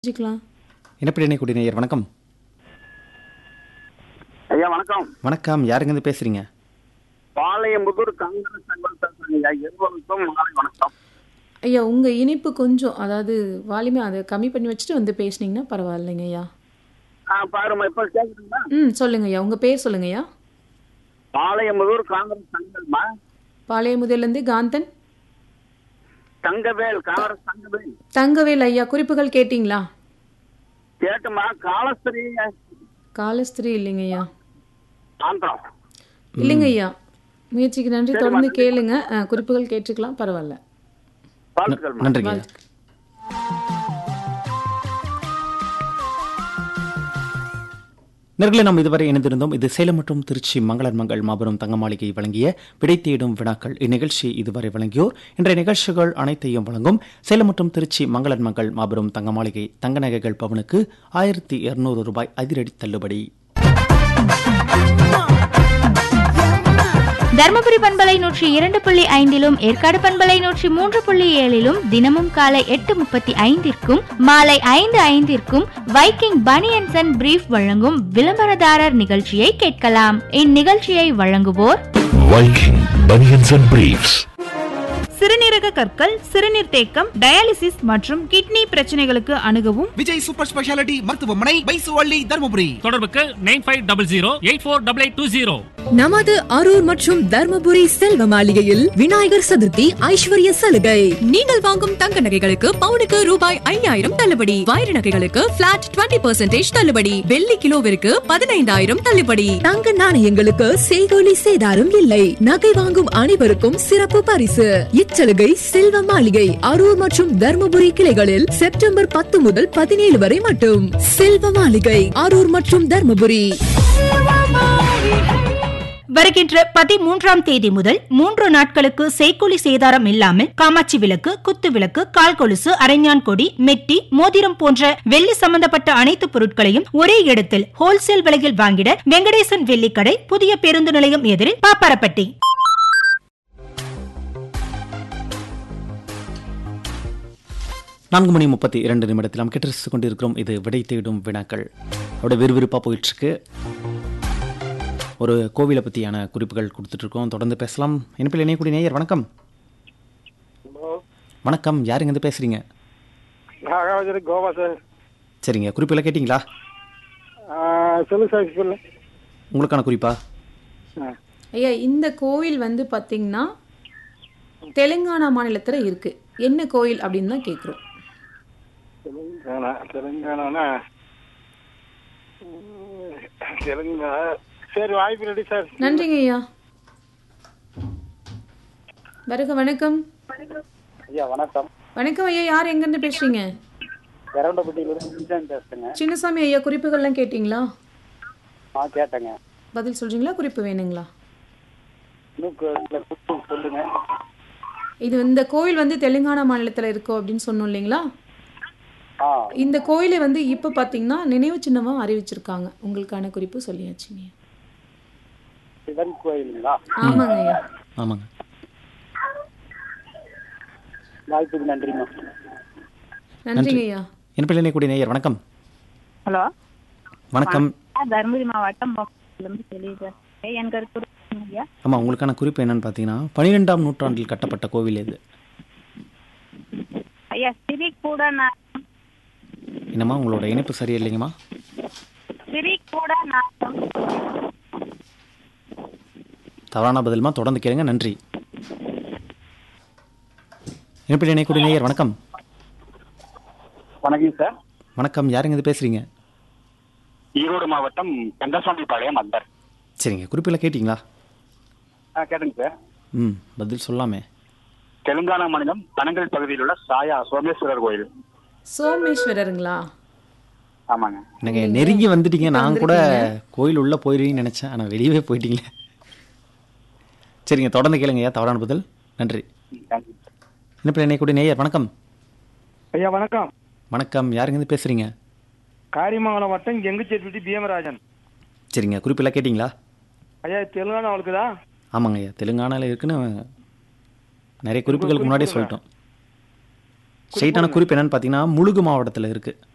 தெரிஞ்சுக்கலாம் இனப்பிரிணை குடிநேயர் வணக்கம் ஐயா வணக்கம் வணக்கம் யாருங்கேருந்து பேசுறீங்க பாளையம்புதூர் காங்கிரஸ் தகவல் பேசுறேங்க ஐயா இருவருக்கும் மாலை வணக்கம் ஐயா உங்கள் இனிப்பு கொஞ்சம் அதாவது வால்யூமே அதை கம்மி பண்ணி வச்சுட்டு வந்து பேசுனீங்கன்னா பரவாயில்லைங்க ஐயா ஆ பாருமா இப்ப கேக்குதுங்களா ம் சொல்லுங்க ஐயா உங்கள் பேர் சொல்லுங்க ஐயா பாளையம்புதூர் காங்கிரஸ் தங்கல்மா பாளையமுதலேருந்து காந்தன் தங்கவேல் காங்கிரஸ் தங்கவேல் தங்கவேல் ஐயா குறிப்புகள் கேட்டிங்களா கேட்டுமா காலஸ்திரி காலஸ்திரி இல்லைங்க ஐயா ஆந்திரம் இல்லைங்க ஐயா முயற்சிக்கு நன்றி தொடர்ந்து கேளுங்க ஆ, குறிப்புகள் கேட்டுக்கலாம் பரவாயில்ல வாழ்த்துக்கள்மா நன்றிங்க நேர்களை நாம் இதுவரை இணைந்திருந்தோம் இது சேலம் மற்றும் திருச்சி மங்களன் மங்கள் மாபெரும் தங்க மாளிகை வழங்கிய விடை தேடும் வினாக்கள் இந்நிகழ்ச்சி இதுவரை வழங்கியோர் இன்றைய நிகழ்ச்சிகள் அனைத்தையும் வழங்கும் சேலம் மற்றும் திருச்சி மங்களன் மங்கள் மாபெரும் தங்க மாளிகை தங்க நகைகள் பவனுக்கு ஆயிரத்தி இருநூறு ரூபாய் அதிரடி தள்ளுபடி தருமபுரி பண்பலை நூற்றி இரண்டு புள்ளி ஐந்திலும் ஏற்காடு பண்பலை நூற்றி மூன்று புள்ளி ஏழிலும் தினமும் காலை எட்டு முப்பத்தி ஐந்திற்கும் மாலை ஐந்து ஐந்திற்கும் வைக்கிங் பனியன்சன் அண்ட் பிரீஃப் வழங்கும் விளம்பரதாரர் நிகழ்ச்சியை கேட்கலாம் இந்நிகழ்ச்சியை வழங்குவோர் Viking Bunions and Briefs. சிறுநீரக கற்கள் சிறுநீர் தேக்கம் டயாலிசிஸ் மற்றும் கிட்னி பிரச்சனைகளுக்கு அணுகவும் விஜய் சூப்பர் ஸ்பெஷாலிட்டி மருத்துவமனை பைசுவள்ளி தருமபுரி தொடர்புக்கு nine five double zero eight four double eight two zero நமது அரூர் மற்றும் தர்மபுரி செல்வ மாளிகையில் விநாயகர் சதுர்த்தி ஐஸ்வர்ய சலுகை நீங்கள் வாங்கும் தங்க நகைகளுக்கு பவுனுக்கு ரூபாய் ஐயாயிரம் தள்ளுபடி வைர நகைகளுக்கு பிளாட் 20% தள்ளுபடி வெள்ளி கிலோவிற்கு பதினைந்தாயிரம் தள்ளுபடி தங்க நாணயங்களுக்கு செய்கோலி சேதாரம் இல்லை நகை வாங்கும் அனைவருக்கும் சிறப்பு பரிசு இச்சலுகை செல்வ மாளிகை அரூர் மற்றும் தர்மபுரி கிளைகளில் செப்டம்பர் பத்து முதல் பதினேழு வரை மட்டும் செல்வ மாளிகை அரூர் மற்றும் தர்மபுரி வருகின்ற பதிமூன்றாம் தேதி முதல் மூன்று நாட்களுக்கு செய்கூலி சேதாரம் இல்லாமல் காமாட்சி விளக்கு குத்து விளக்கு கால் கொலுசு அரைஞான் கொடி மெட்டி மோதிரம் போன்ற வெள்ளி சம்பந்தப்பட்ட அனைத்து பொருட்களையும் ஒரே இடத்தில் ஹோல்சேல் விலையில் வாங்கிட வெங்கடேசன் வெள்ளிக்கடை புதிய பேருந்து நிலையம் எதிரில் பாப்பாரப்பட்டி நான்கு மணி முப்பத்தி இரண்டு நிமிடத்தில் நாம் கேட்டு கொண்டிருக்கிறோம் இது விடை தேடும் வினாக்கள் அவட விறுவிறுப்பாக போயிட்டுருக்கு ஒரு கோவிலை பற்றியான குறிப்புகள் கொடுத்துட்ருக்கோம் தொடர்ந்து பேசலாம் இனிப்பில் இணையக்கூடிய நேயர் வணக்கம் வணக்கம் யாருங்க இருந்து பேசுகிறீங்க நாகாவதி கோவா சார் சரிங்க குறிப்பில் கேட்டிங்களா சொல்லு சார் சொல்லு உங்களுக்கான குறிப்பா ஐயா இந்த கோவில் வந்து பார்த்தீங்கன்னா தெலுங்கானா மாநிலத்தில் இருக்கு என்ன கோயில் அப்படின்னு தான் கேட்குறோம் தெலுங்கானா தெலுங்கானா தெலுங்கானா சரி வாய்ப்பு ரெடி சார் நன்றிங்க ஐயா வருக வணக்கம் ஐயா வணக்கம் வணக்கம் ஐயா யார் எங்கேருந்து பேசுறீங்க இரண்டப்பட்டியிலிருந்து பேசுறேங்க சின்னசாமி ஐயா குறிப்புகள்லாம் கேட்டிங்களா ஆ கேட்டேங்க பதில் சொல்றீங்களா குறிப்பு வேணுங்களா இன்னும் சொல்லுங்க இது இந்த கோயில் வந்து தெலுங்கானா மாநிலத்தில் இருக்கோ அப்படின்னு சொன்னோம் இல்லைங்களா ஆ இந்த கோயிலை வந்து இப்போ பார்த்தீங்கன்னா நினைவு சின்னமாக அறிவிச்சிருக்காங்க உங்களுக்கான குறிப்பு சொல்லியாச்சுங்க சிவன் கோயிலுங்களா ஆமாங்க ஐயா ஆமாங்க வாய்ப்புக்கு நன்றிம்மா நன்றிங்க ஐயா இனிப்பில் இணையக்கூடிய நேயர் வணக்கம் ஹலோ வணக்கம் தருமபுரி மாவட்டம் இருந்து தெரியுது எனக்கு ஒரு குறிப்பு ஐயா ஆமாம் உங்களுக்கான குறிப்பு என்னன்னு பார்த்தீங்கன்னா பன்னிரெண்டாம் நூற்றாண்டில் கட்டப்பட்ட கோவில் இது ஐயா சிரி கூட நான் என்னம்மா உங்களோட இணைப்பு சரியில்லைங்கம்மா சிரி கூட நான் தவறான பதிலுமா தொடர்ந்து கேளுங்க நன்றி இணைப்பில் இணையக்கூடிய நேயர் வணக்கம் வணக்கம் சார் வணக்கம் யாருங்க இது பேசுறீங்க ஈரோடு மாவட்டம் கந்தசாமி பாளையம் அந்தர் சரிங்க குறிப்பில் கேட்டிங்களா ஆ கேட்டுங்க சார் ம் பதில் சொல்லாமே தெலுங்கானா மாநிலம் பனங்கல் பகுதியில் உள்ள சாயா சோமேஸ்வரர் கோயில் சோமேஸ்வரருங்களா ஆமாங்க எனக்கு நெருங்கி வந்துட்டீங்க நான் கூட கோயில் உள்ள போயிருவீங்கன்னு நினைச்சேன் ஆனால் வெளியவே போயிட்டீங்களே சரிங்க தொடர்ந்து கேளுங்க ஐயா தவறான பதில் நன்றி தேங்க்யூ இணைப்பில் இணையக்கூடிய நேயர் வணக்கம் ஐயா வணக்கம் வணக்கம் யாருங்க இருந்து பேசுறீங்க காரியமங்கலம் வட்டம் எங்குச்சேர்பட்டி பீமராஜன் சரிங்க குறிப்பில் கேட்டிங்களா ஐயா தெலுங்கானா அவளுக்குதா ஆமாங்க ஐயா தெலுங்கானாவில் இருக்குன்னு நிறைய குறிப்புகளுக்கு முன்னாடியே சொல்லிட்டோம் ஸ்ட்ரைட்டான குறிப்பு என்னன்னு பார்த்தீங்கன்னா முழுகு மாவட்டத்தில் இருக்குது